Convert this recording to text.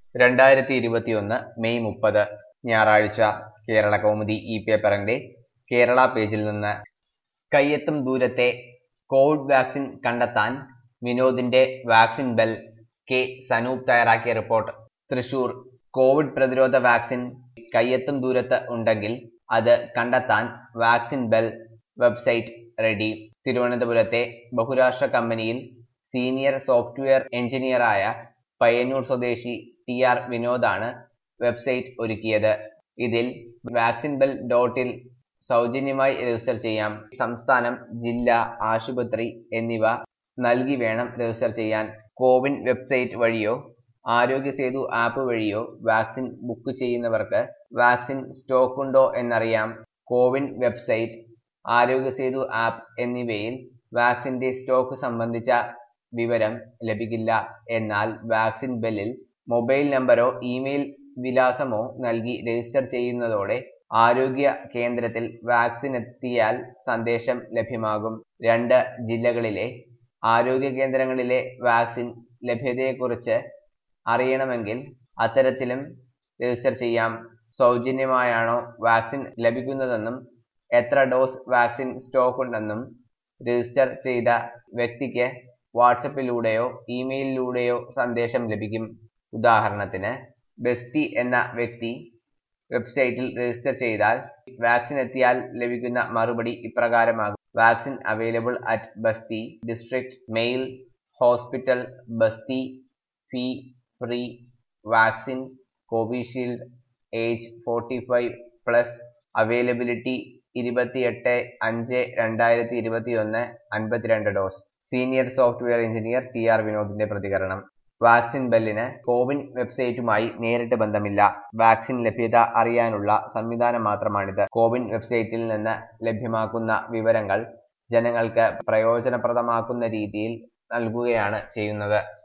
രണ്ടായിരത്തി ഇരുപത്തിയൊന്ന് മെയ് മുപ്പത് ഞായറാഴ്ച കേരള കൗമുദി ഈ പേപ്പറിന്റെ കേരള പേജിൽ നിന്ന് കയ്യെത്തും ദൂരത്തെ കോവിഡ് വാക്സിൻ കണ്ടെത്താൻ വിനോദിന്റെ വാക്സിൻ ബെൽ കെ സനൂപ് തയ്യാറാക്കിയ റിപ്പോർട്ട് തൃശൂർ കോവിഡ് പ്രതിരോധ വാക്സിൻ കയ്യെത്തും ദൂരത്ത് ഉണ്ടെങ്കിൽ അത് കണ്ടെത്താൻ വാക്സിൻ ബെൽ വെബ്സൈറ്റ് റെഡി തിരുവനന്തപുരത്തെ ബഹുരാഷ്ട്ര കമ്പനിയിൽ സീനിയർ സോഫ്റ്റ്വെയർ എഞ്ചിനീയറായ പയ്യന്നൂർ സ്വദേശി ടി ആർ വിനോദാണ് വെബ്സൈറ്റ് ഒരുക്കിയത് ഇതിൽ വാക്സിൻ ബെൽ ഡോട്ടിൽ സൗജന്യമായി രജിസ്റ്റർ ചെയ്യാം സംസ്ഥാനം ജില്ല ആശുപത്രി എന്നിവ നൽകി വേണം രജിസ്റ്റർ ചെയ്യാൻ കോവിൻ വെബ്സൈറ്റ് വഴിയോ ആരോഗ്യ സേതു ആപ്പ് വഴിയോ വാക്സിൻ ബുക്ക് ചെയ്യുന്നവർക്ക് വാക്സിൻ സ്റ്റോക്ക് ഉണ്ടോ എന്നറിയാം കോവിൻ വെബ്സൈറ്റ് ആരോഗ്യ സേതു ആപ്പ് എന്നിവയിൽ വാക്സിന്റെ സ്റ്റോക്ക് സംബന്ധിച്ച വിവരം ലഭിക്കില്ല എന്നാൽ വാക്സിൻ ബെല്ലിൽ മൊബൈൽ നമ്പരോ ഇമെയിൽ വിലാസമോ നൽകി രജിസ്റ്റർ ചെയ്യുന്നതോടെ ആരോഗ്യ കേന്ദ്രത്തിൽ വാക്സിൻ എത്തിയാൽ സന്ദേശം ലഭ്യമാകും രണ്ട് ജില്ലകളിലെ ആരോഗ്യ കേന്ദ്രങ്ങളിലെ വാക്സിൻ ലഭ്യതയെക്കുറിച്ച് അറിയണമെങ്കിൽ അത്തരത്തിലും രജിസ്റ്റർ ചെയ്യാം സൗജന്യമായാണോ വാക്സിൻ ലഭിക്കുന്നതെന്നും എത്ര ഡോസ് വാക്സിൻ സ്റ്റോക്ക് ഉണ്ടെന്നും രജിസ്റ്റർ ചെയ്ത വ്യക്തിക്ക് വാട്സപ്പിലൂടെയോ ഇമെയിലിലൂടെയോ സന്ദേശം ലഭിക്കും ഉദാഹരണത്തിന് ബെസ്റ്റി എന്ന വ്യക്തി വെബ്സൈറ്റിൽ രജിസ്റ്റർ ചെയ്താൽ വാക്സിൻ എത്തിയാൽ ലഭിക്കുന്ന മറുപടി ഇപ്രകാരമാകും vaccine available at Basti district male hospital Basti fee free vaccine Covishield age forty five plus availability ഇരുപത്തിയെട്ട് അഞ്ച് രണ്ടായിരത്തി ഇരുപത്തിയൊന്ന് അൻപത്തിരണ്ട് dose senior software engineer T R വിനോദിന്റെ പ്രതികരണം വാക്സിൻ ബെല്ലിന് കോവിൻ വെബ്സൈറ്റുമായി നേരിട്ട് ബന്ധമില്ല വാക്സിൻ ലഭ്യത അറിയാനുള്ള സംവിധാനം മാത്രമാണിത് കോവിൻ വെബ്സൈറ്റിൽ നിന്ന് ലഭ്യമാക്കുന്ന വിവരങ്ങൾ ജനങ്ങൾക്ക് പ്രയോജനപ്രദമാക്കുന്ന രീതിയിൽ നൽകുകയാണ് ചെയ്യുന്നത്